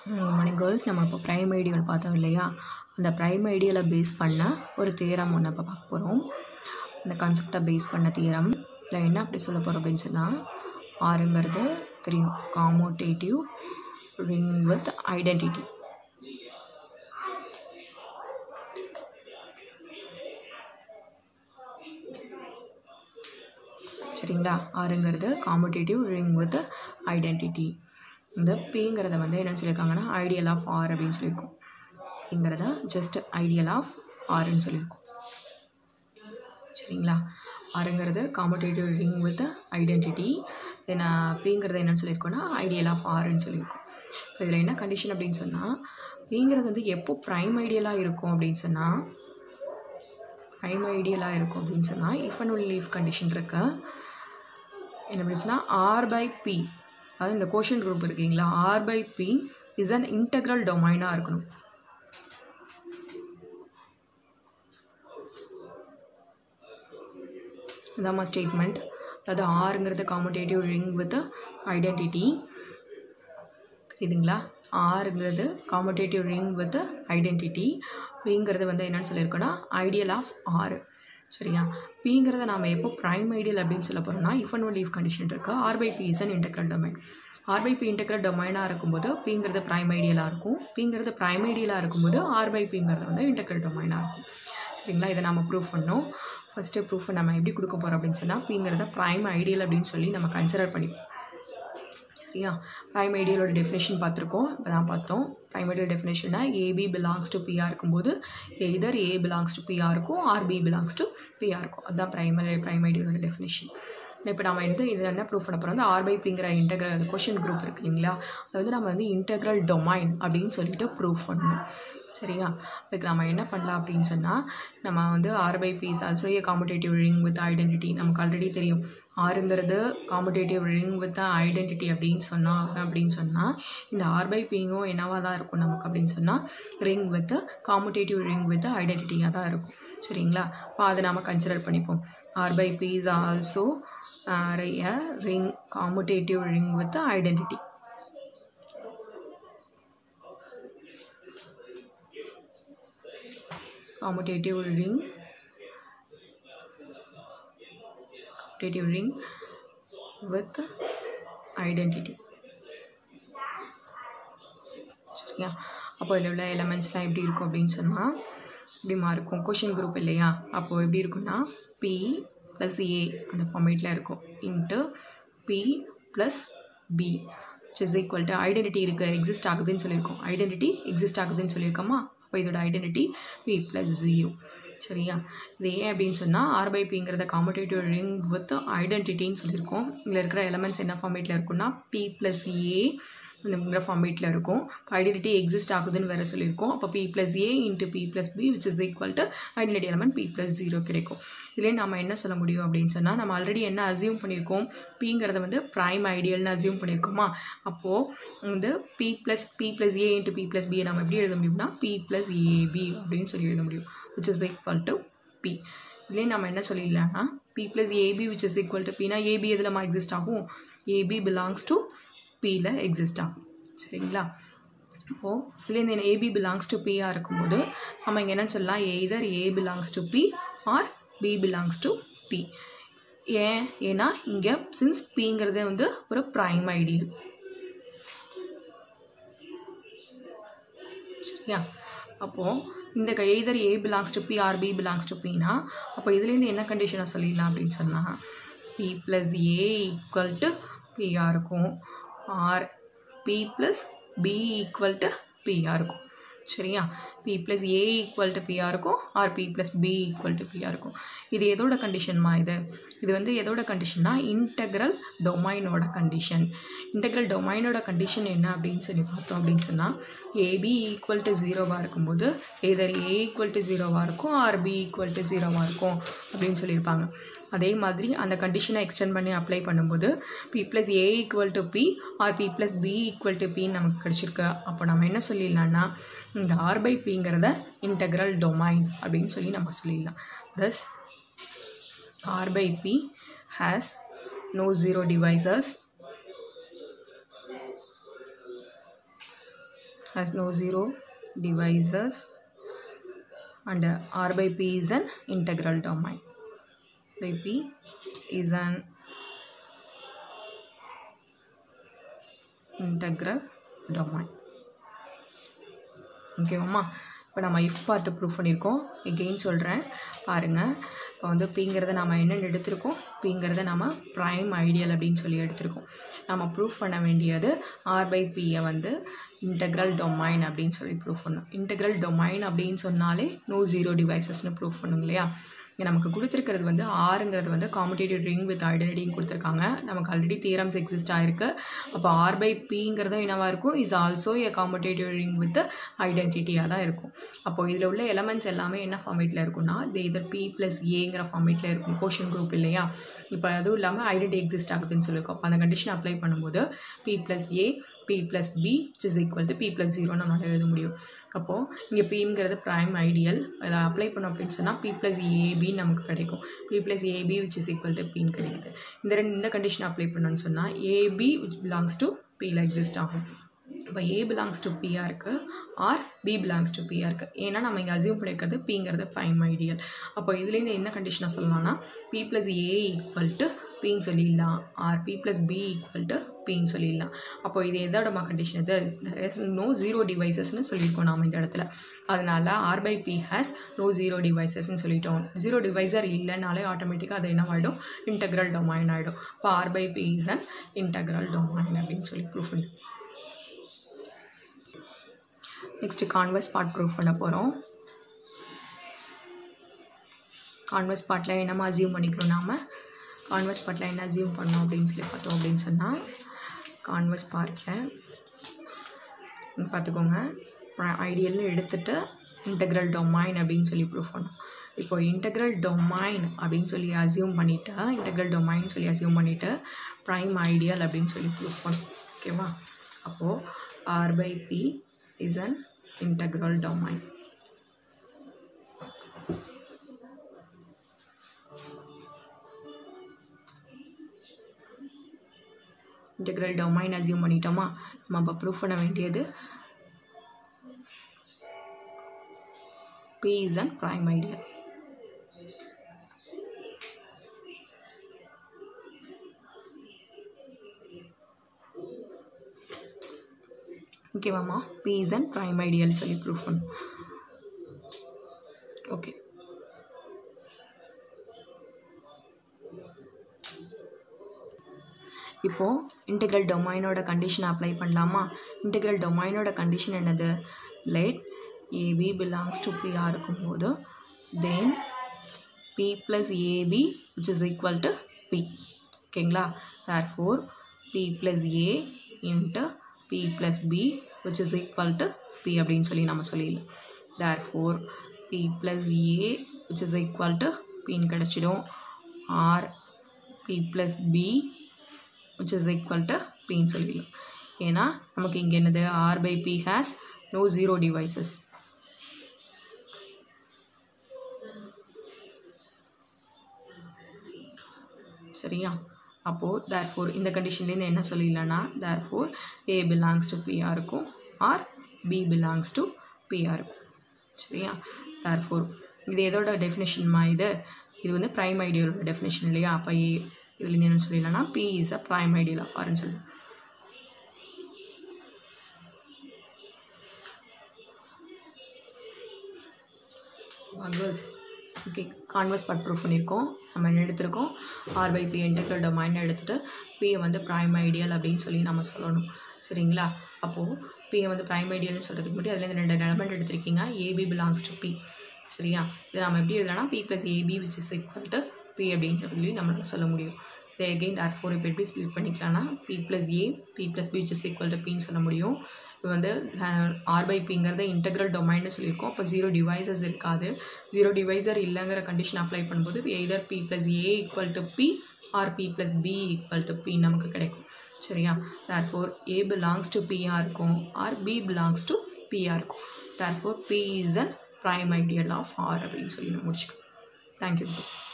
Morning girls நம்ம இப்போ prime ideal பார்த்தோம் இல்லையா அந்த ப்ரைம் ஐடியலை பேஸ் பண்ண ஒரு தியரம் ஒன்று இப்போ பார்க்க போகிறோம் இந்த கான்செப்டை பேஸ் பண்ண தியரம் இல்லை என்ன அப்படி சொல்ல போகிறோம் அப்படின்னு சொன்னால் ஆறுங்கிறது தெரியும் காமோட்டேட்டிவ் ரிங் வித் ஐடென்டிட்டி சரிங்களா ஆறுங்கிறது காம்படேட்டிவ் ரிங் வித் ஐடென்டிட்டி இந்த பிங்கிறத வந்து என்னென்னு சொல்லியிருக்காங்கன்னா ஐடியல் ஆஃப் ஆர் அப்படின்னு சொல்லியிருக்கோம் பிங்கிறத ஜஸ்ட் ஐடியல் ஆஃப் ஆர்ன்னு சொல்லியிருக்கோம் சரிங்களா ஆறுங்கிறது commutative ring with identity then பிங்கிறது என்னென்னு சொல்லியிருக்கோன்னா ஐடியல் ஆஃப் ஆர்ன்னு சொல்லியிருக்கோம் இப்போ இதில் என்ன கண்டிஷன் அப்படின்னு சொன்னால் பிங்கிறது வந்து எப்போ ப்ரைம் ஐடியலாக இருக்கும் அப்படின்னு சொன்னால் ப்ரைம் ஐடியலாக இருக்கும் அப்படின்னு சொன்னால் if and only if condition இருக்கு என்ன அப்படின்னா ஆர் பை பி அதாவது இந்த கோஷன் குரூப் இருக்கீங்களா R by P is an integral டொமைனாக இருக்கணும் இதாம்மா ஸ்டேட்மெண்ட் அதாவது ஆறுங்கிறது காம்படேட்டிவ் ரிங் வித் ஐடென்டிட்டி இதுங்களா ஆறுங்கிறது காம்படேட்டிவ் ரிங் வித் ஐடென்டிட்டி பிங்கிறது வந்து என்னென்னு சொல்லியிருக்கோன்னா ஐடியல் ஆஃப் ஆறு சரியா பிங்கிறத நாம் எப்போ ப்ரைம் ஐடியல் அப்படின்னு சொல்ல போகிறோம்னா if and only if condition இருக்குது R by P is an integral domain R by P integral டொமைனாக இருக்கும்போது பிங்கிறது ப்ரைம் ஐடியலாக இருக்கும் பிங்கிறது ப்ரைம் ஐடியலாக இருக்கும்போது ஆர் பை பிங்கிறது வந்து இன்டெக்ரல் டொமைனாக இருக்கும் சரிங்களா இதை நம்ம ப்ரூவ் பண்ணோம் ஃபஸ்ட்டு ப்ரூஃபை நம்ம எப்படி கொடுக்க போகிறோம் அப்படின்னு சொன்னால் பிங்கிறத ப்ரைம் ஐடியல் அப்படின்னு சொல்லி நம்ம கன்சிடர் பண்ணிப்போம் சரியா ப்ரைம் ஐடியலோட டெஃபினேஷன் பார்த்துருக்கோம் இப்போ தான் பார்த்தோம் ப்ரைம் ஐடியல் டெஃபினேஷன்னா ஏபி பிலாங்ஸ் டு பிஆர் இருக்கும்போது either A belongs to PR இருக்கும் or B belongs to PR இருக்கும் அதுதான் ப்ரைமரி ப்ரைம் ஐடியலோட டெஃபினேஷன் இப்போ நம்ம வந்து இதில் என்ன ப்ரூஃப் பண்ண போகிறோம் வந்து ஆர் பை பிங்கிற இன்டெக்ரல் கொஷின் குரூப் இருக்கு இல்லைங்களா அது வந்து நம்ம வந்து இன்டெக்ரல் டொமைன் அப்படின்னு சொல்லிட்டு ப்ரூஃப் பண்ணணும் சரியா அதுக்கு நம்ம என்ன பண்ணலாம் அப்படின்னு சொன்னால் நம்ம வந்து R by P is also A commutative ring with identity நமக்கு ஆல்ரெடி தெரியும் ஆறுங்கிறது காம்படேட்டிவ் ரிங் வித் ஐடென்டிட்டி அப்படின்னு சொன்னால் அப்படின்னு சொன்னால் இந்த ஆர் பை பிங்கும் என்னவாக தான் இருக்கும் நமக்கு அப்படின்னு சொன்னால் ring with commutative ring with ஐடென்டிட்டியாக தான் இருக்கும் சரிங்களா அப்போ அதை நாம் கன்சிடர் பண்ணிப்போம் R by P is also a ring commutative ring with identity commutative ring commutative ring with identity சரியா அப்போ இதில் உள்ள எலமெண்ட்ஸ்லாம் எப்படி இருக்கும் அப்படின்னு சொன்னால் இப்படிமா இருக்கும் கொஷின் குரூப் இல்லையா அப்போது எப்படி இருக்குன்னா பி ப்ளஸ் ஏ அந்த ஃபார்மேட்டில் இருக்கும் into P plus B is equal to identity இருக்குது எக்ஸிஸ்ட் ஆகுதுன்னு சொல்லியிருக்கோம் ஐடென்டிட்டி எக்ஸிஸ்ட் ஆகுதுன்னு சொல்லியிருக்கோமா அப்போ இதோட ஐடென்டிட்டி பி ப்ளஸ் ஜீரோ சரியா இது ஏன் அப்படின்னு சொன்னால் ஆர் பை பிங்கிறத காம்படேட்டிவ் ரிங் வித் ஐடென்டிட்டின்னு சொல்லியிருக்கோம் இதில் இருக்கிற எலமெண்ட்ஸ் என்ன ஃபார்மேட்டில் இருக்குன்னா பி ப்ளஸ் ஏ இந்த ஃபார்மேட்டில் இருக்கும் ஐடென்டிட்டி எக்ஸிஸ்ட் ஆகுதுன்னு வேறு சொல்லியிருக்கோம் அப்போ P plus A into P plus B which is equal to identity element P plus zero கிடைக்கும் இதுலேயே நம்ம என்ன சொல்ல முடியும் அப்படின்னு சொன்னால் நம்ம ஆல்ரெடி என்ன அசியூம் பண்ணியிருக்கோம் பிங்கிறத வந்து ப்ரைம் ஐடியல்னு அசியூம் பண்ணியிருக்கோமா அப்போது வந்து P plus B plus A into P plus பியை நம்ம எப்படி எழுத முடியும்னா பி ப்ளஸ் ஏபி அப்படின்னு சொல்லி எழுத முடியும் which is equal to P இதுலேயே நம்ம என்ன சொல்லிடலாம்னா P plus AB which is equal to பினா ஏபி எதில் எக்ஸிஸ்ட் ஆகும் ஏபி பிலாங்ஸ் டு பியில் எக்ஸிஸ்ட் ஆகும் சரிங்களா இப்போது இதுலேருந்து என்ன ஏபி பிலாங்ஸ் டு பியாக இருக்கும்போது நம்ம இங்கே என்ன சொல்லலாம் either A belongs to B or B belongs to P ஏன் ஏன்னா இங்கே சின்ஸ் பிங்கிறது வந்து ஒரு ப்ரைம் ஐடியல் சரியா அப்போது இந்த either A belongs to B or B belongs to பினா அப்போ இதுலேருந்து என்ன கண்டிஷனை சொல்லிடலாம் அப்படின்னு சொன்னால் P plus A equal to பியாக இருக்கும் or B plus B equal to பியாக இருக்கும் சரியா P plus A equal to பியாக இருக்கும் or B plus B equal to பியாக இருக்கும் இது எதோட கண்டிஷன்மா இது இது வந்து எதோட கண்டிஷன்னா இன்டெக்ரல் டொமைனோட கண்டிஷன் இன்டெக்ரல் டொமைனோட கண்டிஷன் என்ன அப்படின்னு சொல்லி பார்த்தோம் அப்படின்னு சொன்னால் ஏபி ஈக்குவல் டு ஜீரோவாக இருக்கும்போது எதர் ஏ ஈக்குவல் டு ஜீரோவாக இருக்கும் ஆர் பி ஈக்குவல் டு ஜீரோவாக இருக்கும் அப்படின்னு சொல்லியிருப்பாங்க அதே மாதிரி அந்த கண்டிஷனை எக்ஸ்டெண்ட் பண்ணி அப்ளை பண்ணும்போது P plus A equal to B or B plus B equal to பின்னு நமக்கு கிடச்சிருக்கு அப்போ நம்ம என்ன சொல்லிடலாம்னா இந்த ஆர் பை பிங்கிறத இன்டெக்ரல் டொமைன் அப்படின்னு சொல்லி நம்ம சொல்லிடலாம் தஸ் R by P has no zero divisors has no zero divisors and uh, R by P is an integral domain. By P is an integral domain. ஓகேவாம்மா இப்போ நம்ம இஃப் பார்ட்டு ப்ரூஃப் பண்ணியிருக்கோம் again சொல்கிறேன் பாருங்கள் இப்போ வந்து பிங்கிறத நம்ம என்னென்னு எடுத்திருக்கோம் பிங்கிறத நம்ம ப்ரைம் ஐடியல் அப்படின்னு சொல்லி எடுத்திருக்கோம் நம்ம ப்ரூஃப் பண்ண வேண்டியது ஆர் பை பியை வந்து இன்டெக்ரல் டொமைன் அப்படின்னு சொல்லி ப்ரூஃப் பண்ணணும் இன்டெக்ரல் டொமைன் அப்படின்னு சொன்னாலே நோ ஜீரோ டிவைசஸ்னு ப்ரூஃப் பண்ணுங்க இல்லையா இங்கே நமக்கு கொடுத்துருக்கிறது வந்து ஆறுங்கிறது வந்து காம்படேட்டிவ் ரிங் வித் ஐடென்டிட்டின்னு கொடுத்துருக்காங்க நமக்கு ஆல்ரெடி தியரம்ஸ் எக்ஸிஸ்ட் ஆயிருக்கு அப்போ ஆர் பை பிங்கிறதும் என்னவாக இருக்கும் is also A commutative ring with ஐடென்டிட்டியாக தான் இருக்கும் அப்போ இதில் உள்ள எலமெண்ட்ஸ் எல்லாமே என்ன ஃபார்மேட்டில் இருக்கும்னா இது இதர் பி ப்ளஸ் ஏங்கிற ஃபார்மேட்டில் இருக்கும் கோஷன் குரூப் இல்லையா இப்போ அதுவும் இல்லாமல் ஐடென்டி எக்ஸிஸ்ட் ஆகுதுன்னு சொல்லியிருக்கோம் அப்போ அந்த கண்டிஷன் அப்ளை பண்ணும்போது P plus A B plus B is equal to P plus ஜீரோன்னு நம்மளால் எழுத முடியும் அப்போது இங்கே பிங்கிறது ப்ரைம் ஐடியல் அதை அப்ளை பண்ணோம் அப்படின்னு சொன்னால் பி ப்ளஸ் ஏபின்னு நமக்கு கிடைக்கும் P plus AB which is equal to பின்னு கிடைக்குது இந்த ரெண்டு இந்த கண்டிஷன் அப்ளை பண்ணோன்னு சொன்னால் ஏபி விச் பிலாங்ஸ் டு பியில் எக்ஸிஸ்ட் ஆகும் இப்போ ஏ பிலாங்ஸ் டு பியாக இருக்குது ஆர் பி பிலாங்ஸ் டு பியாக இருக்குது ஏன்னா நம்ம இங்கே அசியூம் பண்ணியிருக்கிறது பிங்கிறது ப்ரைம் ஐடியல் அப்போ இதுலேருந்து என்ன கண்டிஷனாக சொல்லலாம்னா P plus A equal to பின்னு சொல்லிடலாம் or B plus B equal to பின்னு சொல்லிடலாம் அப்போ இது எதோட கண்டிஷன் இது நோ ஜீரோ டிவைசஸ்னு சொல்லியிருக்கோம் நாம் இந்த இடத்துல அதனால R by P has no zero டிவைசஸ்ன்னு சொல்லிட்டோம் ஜீரோ டிவைசர் இல்லைனாலே ஆட்டோமேட்டிக்காக அது என்ன ஆகிடும் இன்டெக்ரல் டொமைன் ஆகிடும் இப்போ R by P is an integral domain அப்படின்னு சொல்லி ப்ரூஃப் பண்ணி நெக்ஸ்ட்டு கான்வெஸ் பார்ட் ப்ரூஃப் பண்ண போகிறோம் கான்வெஸ் பார்ட்டில் என்னமா அசியூம் பண்ணிக்கிறோம் நாம் கான்வெஸ் பார்ட்டில் என்ன அசியூம் பண்ணோம் அப்படின்னு சொல்லி பார்த்தோம் அப்படின்னு சொன்னால் கான்வெஸ் பார்ட்டில் பார்த்துக்கோங்க ஐடியல்னு எடுத்துகிட்டு இன்டெக்ரல் டொமைன் அப்படின்னு சொல்லி ப்ரூஃப் பண்ணோம் இப்போ இன்டெக்ரல் டொமைன் அப்படின்னு சொல்லி அசியூம் பண்ணிவிட்டு இன்டெக்ரல் டொமைன் சொல்லி அசியூம் பண்ணிவிட்டு ப்ரைம் ஐடியல் அப்படின்னு சொல்லி ப்ரூஃப் பண்ணோம் ஓகேவா அப்போது R by P is an integral domain. Integral domain assume பண்ணிட்டோமா நம்ம அப்போ ப்ரூஃப் பண்ண வேண்டியது P is an prime ideal. ஓகேவாம்மா P is an prime ideal சொல்லி ப்ரூஃப் பண்ணும் ஓகே இப்போது இன்டெக்ரல் டொமைனோட கண்டிஷன் அப்ளை பண்ணலாமா இன்டெக்ரல் டொமைனோட கண்டிஷன் என்னது let AB belongs to PR இருக்கும்போது then P plus AB which is equal to P ஓகேங்களா therefore P plus A into P plus B which is equal to P அப்படின்னு சொல்லி நம்ம சொல்லிடலாம் therefore P plus A which is equal to பின்னு கிடச்சிடும் R B plus B which is equal to பின்னு சொல்லிடலாம் ஏன்னா நமக்கு இங்கே என்னது R by P has no zero divisors சரியா அப்போது தேர் ஃபோர் இந்த கண்டிஷன்லேருந்து என்ன சொல்லிடலன்னா therefore A belongs to PR இருக்கும் or B belongs to PR இருக்கும் சரியா தேர் ஃபோர் இது எதோட டெஃபினேஷன்மா இது இது வந்து ப்ரைம் ஐடியலோட டெஃபினேஷன் இல்லையா அப்போ ஏ இதுலேருந்து என்ன சொல்லிடலாம்னா P is a prime ideal of ஆர்னு சொல்லி girls okay converse part proof பண்ணியிருக்கோம் நம்ம என்ன எடுத்திருக்கோம் R by P integral domain எடுத்துகிட்டு பியை வந்து ப்ரைம் ஐடியல் அப்படின்னு சொல்லி நம்ம சொல்லணும் சரிங்களா அப்போது பியை வந்து ப்ரைம் ஐடியல்னு சொல்கிறதுக்கு முன்னாடி அதில் இந்த ரெண்டு எலமெண்ட் எடுத்திருக்கீங்க ஏபி பிலாங்ஸ் டு பி சரியா இதை நம்ம எப்படி எழுதலாம் P plus AB which is equal to P அப்படின்ற சொல்லி நம்மளால சொல்ல முடியும் இதை எகெயின் தேர் ஃபோர் இப்போ எப்படி ஸ்ப்ளிட் பண்ணிக்கலாம்னா B plus A B plus B which is equal to பின்னு சொல்ல முடியும் இது வந்து ஆர் பை பிங்கிறத இன்டெக்ரல் டொமைன்னு சொல்லியிருக்கோம் அப்போ ஜீரோ டிவைசஸ் இருக்காது ஜீரோ டிவைசர் இல்லைங்கிற கண்டிஷன் அப்ளை பண்ணும்போது either B plus A equal to B or B plus B equal to B நமக்கு கிடைக்கும் சரியா therefore A belongs to PR இருக்கும் or B belongs to PR இருக்கும் therefore B is an prime ideal of R அப்படின்னு சொல்லி நம்ம முடிச்சுக்கோம் thank you